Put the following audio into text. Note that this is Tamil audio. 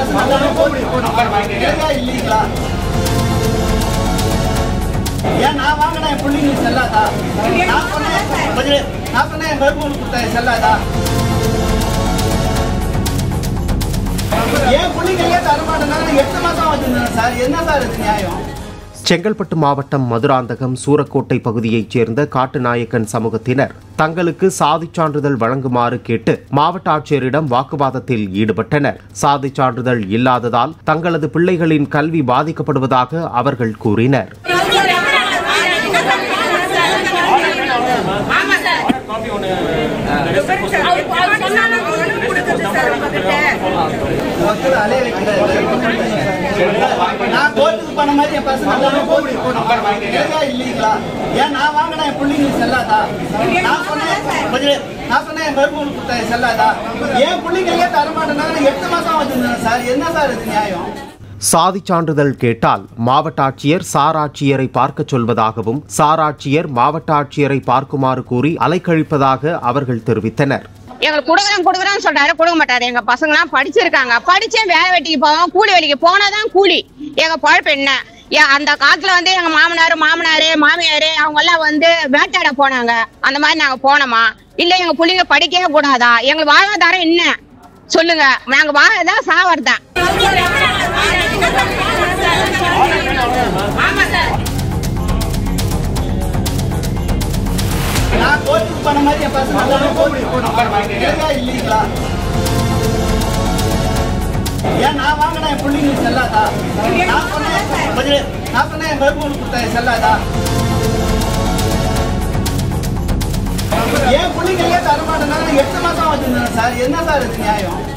பசங்க எல்லாமே போட்டு போகணும் இல்லையா இல்லீங்களா ஏன் நான் வாங்கினா என் பிள்ளைங்களுக்கு செல்லாதா நான் சொன்னேன் கொஞ்சம் நான் சொன்னேன் என் மருமகளுக்கு கொடுத்தேன் செல்லாதா ஏன் பிள்ளைங்களே தரமாட்டேனாங்க எட்டு மாசம் வச்சிருந்தேன் சார் என்ன சார் இது நியாயம் செங்கல்பட்டு மாவட்டம் மதுராந்தகம் சூரக்கோட்டை பகுதியைச் சேர்ந்த காட்டுநாயக்கன் சமூகத்தினர் தங்களுக்கு சாதிச் சான்றிதழ் வழங்குமாறு கேட்டு மாவட்ட ஆட்சியரிடம் வாக்குவாதத்தில் ஈடுபட்டனர் சாதிச் சான்றிதழ் இல்லாததால் தங்களது பிள்ளைகளின் கல்வி பாதிக்கப்படுவதாக அவர்கள் கூறினர் மக்கள் அலைய வைக்கிறாரு நான் கோர்ட்டுக்கு போன மாதிரி என் பசங்க எல்லாமே போட்டு போகணும் இல்லையா இல்லீங்களா ஏன் நான் வாங்கினா என் பிள்ளைங்களுக்கு செல்லாதா நான் சொன்னேன் கொஞ்சம் நான் சொன்னேன் என் மருமகளுக்கு கொடுத்தேன் செல்லாதா ஏன் பிள்ளைங்களே தரமாட்டேனாங்க எட்டு மாசம் வச்சிருந்தேன் சார் என்ன சார் இது நியாயம் சாதிச் சான்றிதழ் கேட்டால் மாவட்ட ஆட்சியர் சார் ஆட்சியரை பார்க்கச் சொல்வதாகவும் சார் ஆட்சியர் மாவட்ட ஆட்சியரை பார்க்குமாறு கூறி அலைக்கழிப்பதாக அவர்கள் தெரிவித்தனர் எங்களுக்கு கொடுக்குறேன் கொடுக்குறேன்னு சொல்றாரு கொடுக்க மாட்டாரு எங்க பசங்க எல்லாம் படிச்சிருக்காங்க படிச்சே வேலை வெட்டிக்கு போவோம் கூலி வேலைக்கு போனாதான் கூலி எங்க பழப்பு என்ன ஏன் அந்த காலத்துல வந்து எங்க மாமனாரு மாமனாரு மாமியாரு அவங்க எல்லாம் வந்து வேட்டையாட போனாங்க அந்த மாதிரி நாங்க போனோமா இல்ல எங்க புள்ளைங்க படிக்கவே கூடாதா எங்களுக்கு வாழ்வாதாரம் என்ன சொல்லுங்க நாங்க வாழதான் சாவறதா நான் கோர்ட்டுக்கு போன மாதிரி என் பசங்க எல்லாமே போட்டு போகணும் இல்லையா இல்லீங்களா ஏன் நான் வாங்கினா என் பிள்ளைங்களுக்கு செல்லாதா நான் சொன்னேன் கொஞ்சம் நான் சொன்னேன் என் மருமகளுக்கு கொடுத்தேன் செல்லாதா ஏன் பிள்ளைங்களே தரமாட்டேனாங்க எட்டு மாசம் வச்சிருந்தேன் சார் என்ன சார் இது நியாயம்